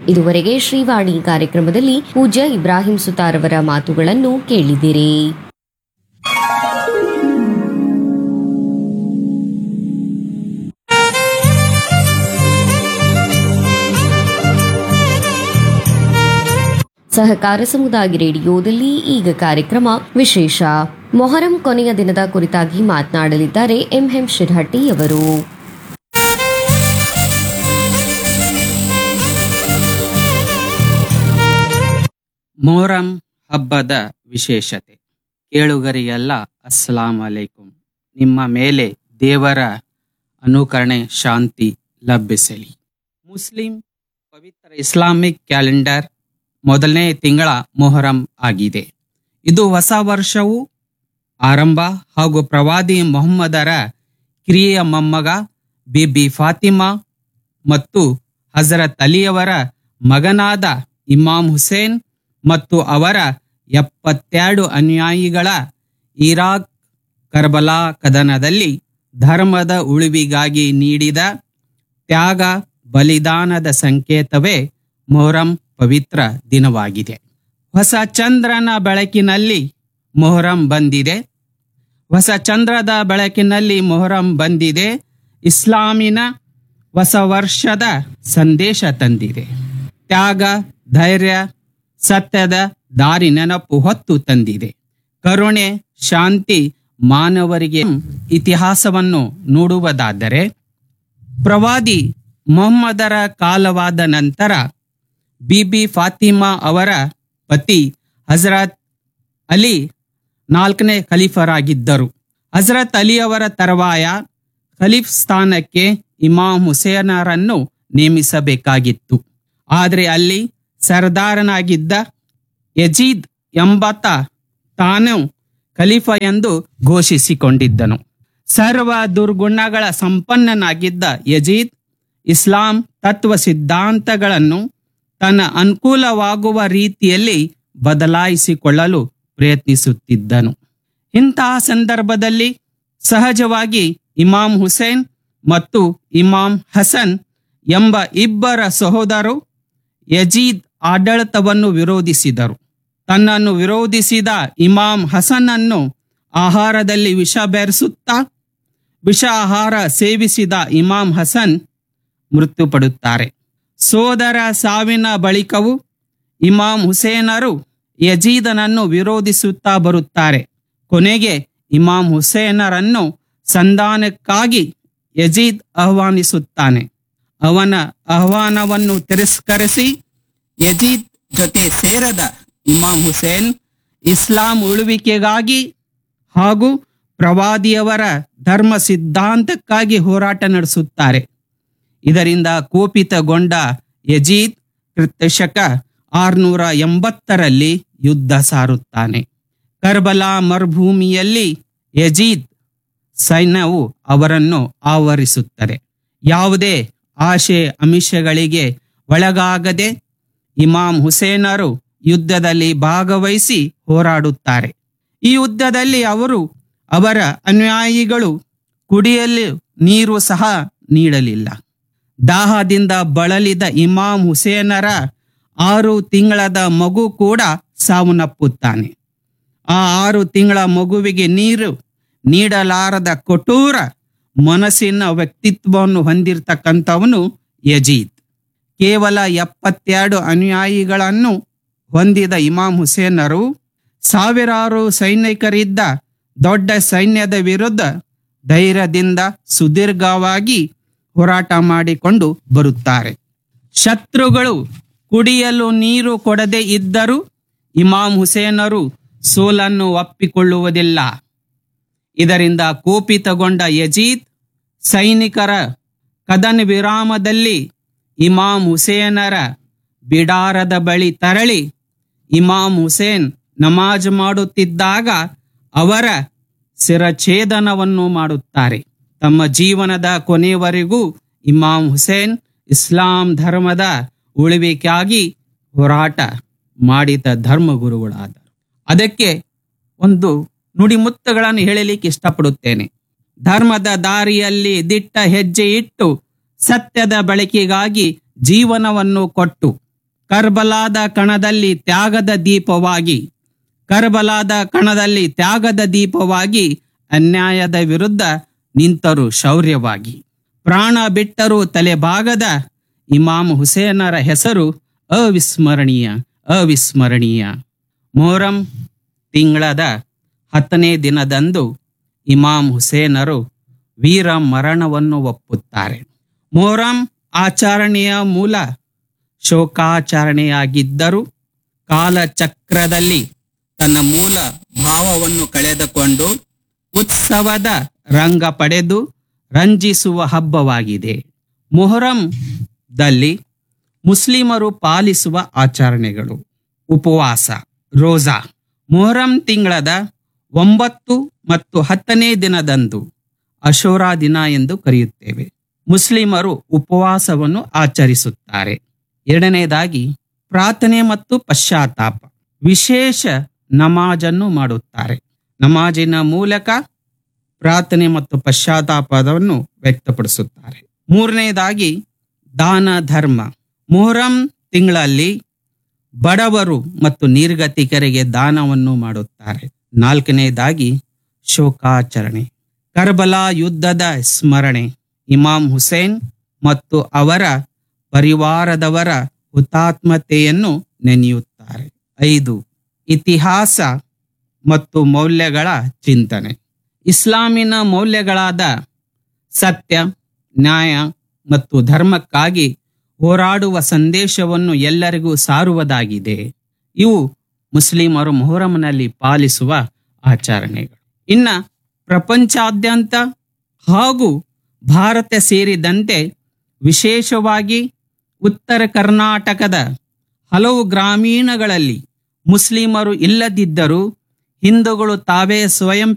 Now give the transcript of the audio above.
ಇದುವರೆಗೆ ಶ್ರೀವಾಣಿ ಕಾರ್ಯಕ್ರಮದಲ್ಲಿ ಪೂಜ್ಯ ಇಬ್ರಾಹಿಂ ಸುತಾರವರ ಮಾತುಗಳನ್ನು ಕೇಳಿದಿರಿ ಸಹಕಾರ ಸಮುದಾಯ ರೇಡಿಯೋದಲ್ಲಿ ಈಗ ಕಾರ್ಯಕ್ರಮ ವಿಶೇಷ ಮೊಹರಂ ಕೊನೆಯ ದಿನದ ಕುರಿತಾಗಿ ಮಾತನಾಡಲಿದ್ದಾರೆ ಎಂಎಂ ಶಿರ್ಹಟ್ಟಿ ಅವರು ಮೊಹರಂ ಹಬ್ಬದ ವಿಶೇಷತೆ ಕೇಳುಗರಿಗೆಲ್ಲ ಅಸ್ಸಲಾಂ ಅಲೈಕುಂ ನಿಮ್ಮ ಮೇಲೆ ದೇವರ ಅನುಕರಣೆ ಶಾಂತಿ ಲಭಿಸಲಿ ಮುಸ್ಲಿಂ ಪವಿತ್ರ ಇಸ್ಲಾಮಿಕ್ ಕ್ಯಾಲೆಂಡರ್ ಮೊದಲನೇ ತಿಂಗಳ ಮೊಹರಂ ಆಗಿದೆ ಇದು ಹೊಸ ವರ್ಷವು ಆರಂಭ ಹಾಗೂ ಪ್ರವಾದಿ ಮೊಹಮ್ಮದರ ಕಿರಿಯ ಮೊಮ್ಮಗ ಬಿಬಿ ಫಾತಿಮಾ ಮತ್ತು ಹಜರತ್ ಅಲಿಯವರ ಮಗನಾದ ಇಮಾಮ್ ಹುಸೇನ್ ಮತ್ತು ಅವರ ಎಪ್ಪತ್ತೆರಡು ಅನುಯಾಯಿಗಳ ಇರಾಕ್ ಕರ್ಬಲಾ ಕದನದಲ್ಲಿ ಧರ್ಮದ ಉಳಿವಿಗಾಗಿ ನೀಡಿದ ತ್ಯಾಗ ಬಲಿದಾನದ ಸಂಕೇತವೇ ಮೊಹರಂ ಪವಿತ್ರ ದಿನವಾಗಿದೆ ಹೊಸ ಚಂದ್ರನ ಬೆಳಕಿನಲ್ಲಿ ಮೊಹರಂ ಬಂದಿದೆ ಹೊಸ ಚಂದ್ರದ ಬೆಳಕಿನಲ್ಲಿ ಮೊಹರಂ ಬಂದಿದೆ ಇಸ್ಲಾಮಿನ ಹೊಸ ವರ್ಷದ ಸಂದೇಶ ತಂದಿದೆ ತ್ಯಾಗ ಧೈರ್ಯ ಸತ್ಯದ ದಾರಿ ನೆನಪು ಹೊತ್ತು ತಂದಿದೆ ಕರುಣೆ ಶಾಂತಿ ಮಾನವರಿಗೆ ಇತಿಹಾಸವನ್ನು ನೋಡುವುದಾದರೆ ಪ್ರವಾದಿ ಮೊಹಮ್ಮದರ ಕಾಲವಾದ ನಂತರ ಬಿಬಿ ಫಾತಿಮಾ ಅವರ ಪತಿ ಹಜರತ್ ಅಲಿ ನಾಲ್ಕನೇ ಖಲೀಫರಾಗಿದ್ದರು ಹಜರತ್ ಅಲಿ ಅವರ ತರುವಾಯ ಖಲೀಫ್ ಸ್ಥಾನಕ್ಕೆ ಇಮಾಮ್ ಹುಸೇನರನ್ನು ನೇಮಿಸಬೇಕಾಗಿತ್ತು ಆದರೆ ಅಲ್ಲಿ ಸರ್ದಾರನಾಗಿದ್ದ ಯಜೀದ್ ಎಂಬಾತ ತಾನು ಖಲೀಫ ಎಂದು ಘೋಷಿಸಿಕೊಂಡಿದ್ದನು ಸರ್ವ ದುರ್ಗುಣಗಳ ಸಂಪನ್ನನಾಗಿದ್ದ ಯಜೀದ್ ಇಸ್ಲಾಂ ತತ್ವ ಸಿದ್ಧಾಂತಗಳನ್ನು ತನ್ನ ಅನುಕೂಲವಾಗುವ ರೀತಿಯಲ್ಲಿ ಬದಲಾಯಿಸಿಕೊಳ್ಳಲು ಪ್ರಯತ್ನಿಸುತ್ತಿದ್ದನು ಇಂತಹ ಸಂದರ್ಭದಲ್ಲಿ ಸಹಜವಾಗಿ ಇಮಾಮ್ ಹುಸೇನ್ ಮತ್ತು ಇಮಾಮ್ ಹಸನ್ ಎಂಬ ಇಬ್ಬರ ಸಹೋದರರು ಯಜೀದ್ ಆಡಳಿತವನ್ನು ವಿರೋಧಿಸಿದರು ತನ್ನನ್ನು ವಿರೋಧಿಸಿದ ಇಮಾಮ್ ಹಸನನ್ನು ಆಹಾರದಲ್ಲಿ ವಿಷ ಬೆರೆಸುತ್ತಾ ವಿಷ ಆಹಾರ ಸೇವಿಸಿದ ಇಮಾಮ್ ಹಸನ್ ಮೃತ್ಯುಪಡುತ್ತಾರೆ ಸೋದರ ಸಾವಿನ ಬಳಿಕವೂ ಇಮಾಮ್ ಹುಸೇನರು ಯಜೀದನನ್ನು ವಿರೋಧಿಸುತ್ತಾ ಬರುತ್ತಾರೆ ಕೊನೆಗೆ ಇಮಾಮ್ ಹುಸೇನರನ್ನು ಸಂಧಾನಕ್ಕಾಗಿ ಯಜೀದ್ ಆಹ್ವಾನಿಸುತ್ತಾನೆ ಅವನ ಆಹ್ವಾನವನ್ನು ತಿರಸ್ಕರಿಸಿ ಯಜೀದ್ ಜೊತೆ ಸೇರದ ಇಮಾಮ್ ಹುಸೇನ್ ಇಸ್ಲಾಂ ಉಳುವಿಕೆಗಾಗಿ ಹಾಗೂ ಪ್ರವಾದಿಯವರ ಧರ್ಮ ಸಿದ್ಧಾಂತಕ್ಕಾಗಿ ಹೋರಾಟ ನಡೆಸುತ್ತಾರೆ ಇದರಿಂದ ಕೋಪಿತಗೊಂಡ ಯಜೀದ್ ಕೃತಶಕ ಆರ್ನೂರ ಎಂಬತ್ತರಲ್ಲಿ ಯುದ್ಧ ಸಾರುತ್ತಾನೆ ಕರ್ಬಲಾ ಮರುಭೂಮಿಯಲ್ಲಿ ಯಜೀದ್ ಸೈನ್ಯವು ಅವರನ್ನು ಆವರಿಸುತ್ತದೆ ಯಾವುದೇ ಆಶೆ ಅಮಿಷಗಳಿಗೆ ಒಳಗಾಗದೆ ಇಮಾಮ್ ಹುಸೇನರು ಯುದ್ಧದಲ್ಲಿ ಭಾಗವಹಿಸಿ ಹೋರಾಡುತ್ತಾರೆ ಈ ಯುದ್ಧದಲ್ಲಿ ಅವರು ಅವರ ಅನುಯಾಯಿಗಳು ಕುಡಿಯಲು ನೀರು ಸಹ ನೀಡಲಿಲ್ಲ ದಾಹದಿಂದ ಬಳಲಿದ ಇಮಾಮ್ ಹುಸೇನರ ಆರು ತಿಂಗಳದ ಮಗು ಕೂಡ ಸಾವನ್ನಪ್ಪುತ್ತಾನೆ ಆ ಆರು ತಿಂಗಳ ಮಗುವಿಗೆ ನೀರು ನೀಡಲಾರದ ಕಠೋರ ಮನಸ್ಸಿನ ವ್ಯಕ್ತಿತ್ವವನ್ನು ಹೊಂದಿರತಕ್ಕಂಥವನು ಯಜೀದ್ ಕೇವಲ ಎಪ್ಪತ್ತೆರಡು ಅನುಯಾಯಿಗಳನ್ನು ಹೊಂದಿದ ಇಮಾಮ್ ಹುಸೇನರು ಸಾವಿರಾರು ಸೈನಿಕರಿದ್ದ ದೊಡ್ಡ ಸೈನ್ಯದ ವಿರುದ್ಧ ಧೈರ್ಯದಿಂದ ಸುದೀರ್ಘವಾಗಿ ಹೋರಾಟ ಮಾಡಿಕೊಂಡು ಬರುತ್ತಾರೆ ಶತ್ರುಗಳು ಕುಡಿಯಲು ನೀರು ಕೊಡದೆ ಇದ್ದರೂ ಇಮಾಮ್ ಹುಸೇನರು ಸೋಲನ್ನು ಒಪ್ಪಿಕೊಳ್ಳುವುದಿಲ್ಲ ಇದರಿಂದ ಕೋಪಿತಗೊಂಡ ಯಜೀದ್ ಸೈನಿಕರ ಕದನ ವಿರಾಮದಲ್ಲಿ ಇಮಾಮ್ ಹುಸೇನರ ಬಿಡಾರದ ಬಳಿ ತರಳಿ ಇಮಾಮ್ ಹುಸೇನ್ ನಮಾಜ್ ಮಾಡುತ್ತಿದ್ದಾಗ ಅವರ ಶಿರಛೇದನವನ್ನು ಮಾಡುತ್ತಾರೆ ತಮ್ಮ ಜೀವನದ ಕೊನೆಯವರೆಗೂ ಇಮಾಮ್ ಹುಸೇನ್ ಇಸ್ಲಾಂ ಧರ್ಮದ ಉಳಿವಿಗಾಗಿ ಹೋರಾಟ ಮಾಡಿದ ಧರ್ಮಗುರುಗಳಾದರು ಅದಕ್ಕೆ ಒಂದು ನುಡಿಮುತ್ತಗಳನ್ನು ಹೇಳಲಿಕ್ಕೆ ಇಷ್ಟಪಡುತ್ತೇನೆ ಧರ್ಮದ ದಾರಿಯಲ್ಲಿ ದಿಟ್ಟ ಹೆಜ್ಜೆ ಇಟ್ಟು ಸತ್ಯದ ಬಳಕೆಗಾಗಿ ಜೀವನವನ್ನು ಕೊಟ್ಟು ಕರ್ಬಲಾದ ಕಣದಲ್ಲಿ ತ್ಯಾಗದ ದೀಪವಾಗಿ ಕರ್ಬಲಾದ ಕಣದಲ್ಲಿ ತ್ಯಾಗದ ದೀಪವಾಗಿ ಅನ್ಯಾಯದ ವಿರುದ್ಧ ನಿಂತರು ಶೌರ್ಯವಾಗಿ ಪ್ರಾಣ ಬಿಟ್ಟರು ತಲೆಭಾಗದ ಇಮಾಮ್ ಹುಸೇನರ ಹೆಸರು ಅವಿಸ್ಮರಣೀಯ ಅವಿಸ್ಮರಣೀಯ ಮೊಹರಂ ತಿಂಗಳದ ಹತ್ತನೇ ದಿನದಂದು ಇಮಾಮ್ ಹುಸೇನರು ವೀರ ಮರಣವನ್ನು ಒಪ್ಪುತ್ತಾರೆ ಮೊಹರಂ ಆಚರಣೆಯ ಮೂಲ ಶೋಕಾಚರಣೆಯಾಗಿದ್ದರೂ ಕಾಲಚಕ್ರದಲ್ಲಿ ತನ್ನ ಮೂಲ ಭಾವವನ್ನು ಕಳೆದುಕೊಂಡು ಉತ್ಸವದ ರಂಗ ಪಡೆದು ರಂಜಿಸುವ ಹಬ್ಬವಾಗಿದೆ ಮೊಹರಂದಲ್ಲಿ ಮುಸ್ಲಿಮರು ಪಾಲಿಸುವ ಆಚರಣೆಗಳು ಉಪವಾಸ ರೋಜಾ ಮೊಹರಂ ತಿಂಗಳದ ಒಂಬತ್ತು ಮತ್ತು ಹತ್ತನೇ ದಿನದಂದು ಅಶೋರಾ ದಿನ ಎಂದು ಕರೆಯುತ್ತೇವೆ ಮುಸ್ಲಿಮರು ಉಪವಾಸವನ್ನು ಆಚರಿಸುತ್ತಾರೆ ಎರಡನೇದಾಗಿ ಪ್ರಾರ್ಥನೆ ಮತ್ತು ಪಶ್ಚಾತ್ತಾಪ ವಿಶೇಷ ನಮಾಜನ್ನು ಮಾಡುತ್ತಾರೆ ನಮಾಜಿನ ಮೂಲಕ ಪ್ರಾರ್ಥನೆ ಮತ್ತು ಪಶ್ಚಾತ್ತಾಪವನ್ನು ವ್ಯಕ್ತಪಡಿಸುತ್ತಾರೆ ಮೂರನೇದಾಗಿ ದಾನ ಧರ್ಮ ಮೊಹರಂ ತಿಂಗಳಲ್ಲಿ ಬಡವರು ಮತ್ತು ನಿರ್ಗತಿಕರಿಗೆ ದಾನವನ್ನು ಮಾಡುತ್ತಾರೆ ನಾಲ್ಕನೇದಾಗಿ ಶೋಕಾಚರಣೆ ಕರ್ಬಲಾ ಯುದ್ಧದ ಸ್ಮರಣೆ ಇಮಾಮ್ ಹುಸೇನ್ ಮತ್ತು ಅವರ ಪರಿವಾರದವರ ಹುತಾತ್ಮತೆಯನ್ನು ನೆನೆಯುತ್ತಾರೆ ಐದು ಇತಿಹಾಸ ಮತ್ತು ಮೌಲ್ಯಗಳ ಚಿಂತನೆ ಇಸ್ಲಾಮಿನ ಮೌಲ್ಯಗಳಾದ ಸತ್ಯ ನ್ಯಾಯ ಮತ್ತು ಧರ್ಮಕ್ಕಾಗಿ ಹೋರಾಡುವ ಸಂದೇಶವನ್ನು ಎಲ್ಲರಿಗೂ ಸಾರುವುದಾಗಿದೆ ಇವು ಮುಸ್ಲಿಮರು ಮೊಹರಂನಲ್ಲಿ ಪಾಲಿಸುವ ಆಚರಣೆಗಳು ಇನ್ನ ಪ್ರಪಂಚಾದ್ಯಂತ ಹಾಗೂ ಭಾರತ ಸೇರಿದಂತೆ ವಿಶೇಷವಾಗಿ ಉತ್ತರ ಕರ್ನಾಟಕದ ಹಲವು ಗ್ರಾಮೀಣಗಳಲ್ಲಿ ಮುಸ್ಲಿಮರು ಇಲ್ಲದಿದ್ದರೂ ಹಿಂದೂಗಳು ತಾವೇ ಸ್ವಯಂ